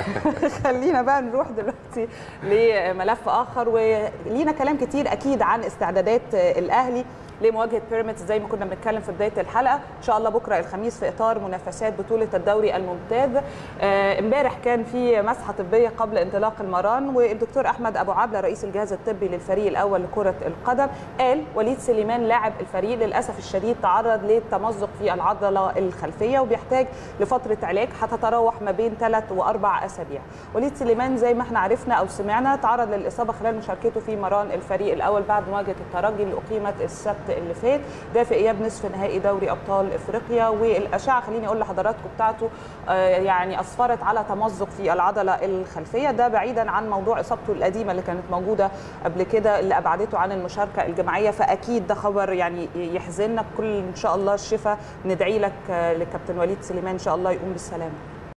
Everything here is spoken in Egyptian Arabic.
خلينا بقى نروح دلوقتي لملف اخر ولينا كلام كتير اكيد عن استعدادات الاهلي لمواجهه بيراميدز زي ما كنا بنتكلم في بدايه الحلقه ان شاء الله بكره الخميس في اطار منافسات بطوله الدوري الممتاز امبارح آه كان في مسحه طبيه قبل انطلاق المران والدكتور احمد ابو عبله رئيس الجهاز الطبي للفريق الاول لكره القدم قال وليد سليمان لاعب الفريق للاسف الشديد تعرض للتمزق في العضله الخلفيه وبيحتاج لفتره علاج هتتراوح ما بين ثلاث واربع اسابيع وليد سليمان زي ما احنا عرفنا او سمعنا تعرض للاصابه خلال مشاركته في مران الفريق الاول بعد مواجهه الترجي اللي اقيمت السبت اللي فات ده في اياب نصف نهائي دوري ابطال افريقيا والاشعه خليني اقول لحضراتكم بتاعته يعني اسفرت على تمزق في العضله الخلفيه ده بعيدا عن موضوع اصابته القديمه اللي كانت موجوده قبل كده اللي ابعدته عن المشاركه الجماعيه فاكيد ده خبر يعني يحزننا كل ان شاء الله الشفاء ندعي لك لكابتن وليد سليمان ان شاء الله يقوم بالسلامه